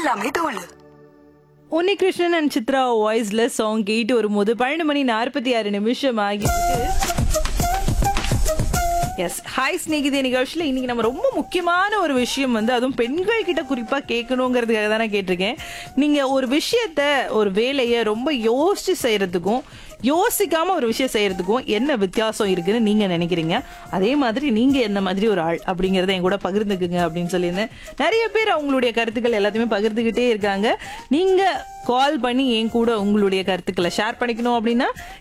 எல்லாமே தோல் உன்னிகிருஷ்ணன் அண்ட் சித்ரா வாய்ஸ்ல சாங் கேட்டு வரும்போது பன்னெண்டு மணி நாற்பத்தி ஆறு நிமிஷம் ஆகியிருக்கு எஸ் ஹாய் ஸ்நேகிதே நிகழ்ச்சியில் இன்னைக்கு நம்ம ரொம்ப முக்கியமான ஒரு விஷயம் வந்து அதுவும் பெண்கள் கிட்ட குறிப்பா கேட்கணுங்கிறதுக்காக தான் நான் கேட்டிருக்கேன் நீங்க ஒரு விஷயத்த ஒரு வேலையை ரொம்ப யோசிச்சு செய்யறதுக்கும் யோசிக்காம ஒரு விஷயம் செய்யறதுக்கும் என்ன வித்தியாசம் இருக்குன்னு நீங்க நினைக்கிறீங்க அதே மாதிரி நீங்க என்ன மாதிரி ஒரு ஆள் அப்படிங்கறத என் கூட பகிர்ந்துக்குங்க அப்படின்னு சொல்லியிருந்தேன் நிறைய பேர் அவங்களுடைய கருத்துக்கள் எல்லாத்தையுமே பகிர்ந்துகிட்டே இருக்காங்க நீங்க கால் பண்ணி என் கூட உங்களுடைய கருத்துக்களை ஷேர் பண்ணிக்கணும் அப்படின்னா